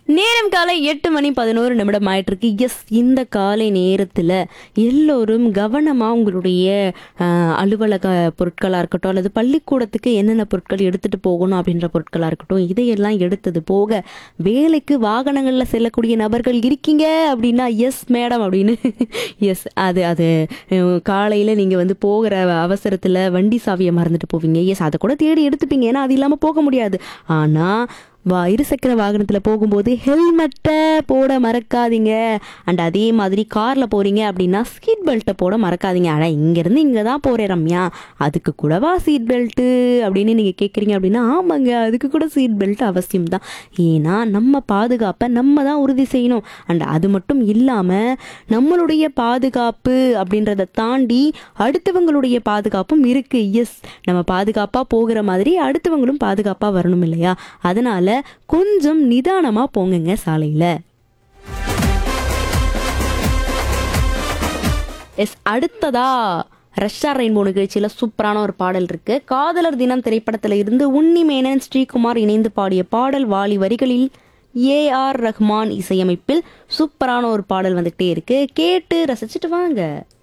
நேரம் காலை எட்டு மணி பதினோரு நிமிடம் ஆயிட்டு இருக்கு எஸ் இந்த காலை நேரத்தில் எல்லோரும் கவனமாக உங்களுடைய ஆஹ், அலுவலக பொருட்களாக இருக்கட்டும் அல்லது பள்ளிக்கூடத்துக்கு என்னென்ன பொருட்கள் எடுத்துகிட்டு போகணும் அப்படின்ற பொருட்களாக இருக்கட்டும் இதையெல்லாம் எடுத்தது போக வேலைக்கு வாகனங்களில் செல்லக்கூடிய நபர்கள் இருக்கீங்க அப்படின்னா எஸ் மேடம் அப்படின்னு எஸ் அது அது காலையில் நீங்கள் வந்து போகிற அவசரத்தில் வண்டி சாவியை மறந்துட்டு போவீங்க எஸ் அதை கூட தேடி எடுத்துப்பீங்க ஏன்னா அது இல்லாமல் போக முடியாது ஆனால் வா இருசக்கர வாகனத்தில் போகும்போது ஹெல்மெட்டை போட மறக்காதீங்க அண்ட் அதே மாதிரி காரில் போகிறீங்க அப்படின்னா சீட் பெல்ட்டை போட மறக்காதீங்க ஆனால் இங்கேருந்து இங்கே தான் போகிறேன் ரம்யா அதுக்கு கூடவா சீட் பெல்ட்டு அப்படின்னு நீங்கள் கேட்குறீங்க அப்படின்னா ஆமாங்க அதுக்கு கூட சீட் பெல்ட் அவசியம் தான் ஏன்னா நம்ம பாதுகாப்பை நம்ம தான் உறுதி செய்யணும் அண்ட் அது மட்டும் இல்லாமல் நம்மளுடைய பாதுகாப்பு அப்படின்றத தாண்டி அடுத்தவங்களுடைய பாதுகாப்பும் இருக்குது எஸ் நம்ம பாதுகாப்பாக போகிற மாதிரி அடுத்தவங்களும் பாதுகாப்பாக வரணும் இல்லையா அதனால கொஞ்சம் நிதானமாக போங்கங்க சாலையில் எஸ் அடுத்ததா ரஷ்யா ரெயின்போ நிகழ்ச்சியில் சூப்பரான ஒரு பாடல் இருக்கு காதலர் தினம் திரைப்படத்தில் இருந்து உன்னி மேனன் ஸ்ரீகுமார் இணைந்து பாடிய பாடல் வாலி வரிகளில் ஏ ஆர் ரஹ்மான் இசையமைப்பில் சூப்பரான ஒரு பாடல் வந்துகிட்டே இருக்கு கேட்டு ரசிச்சுட்டு வாங்க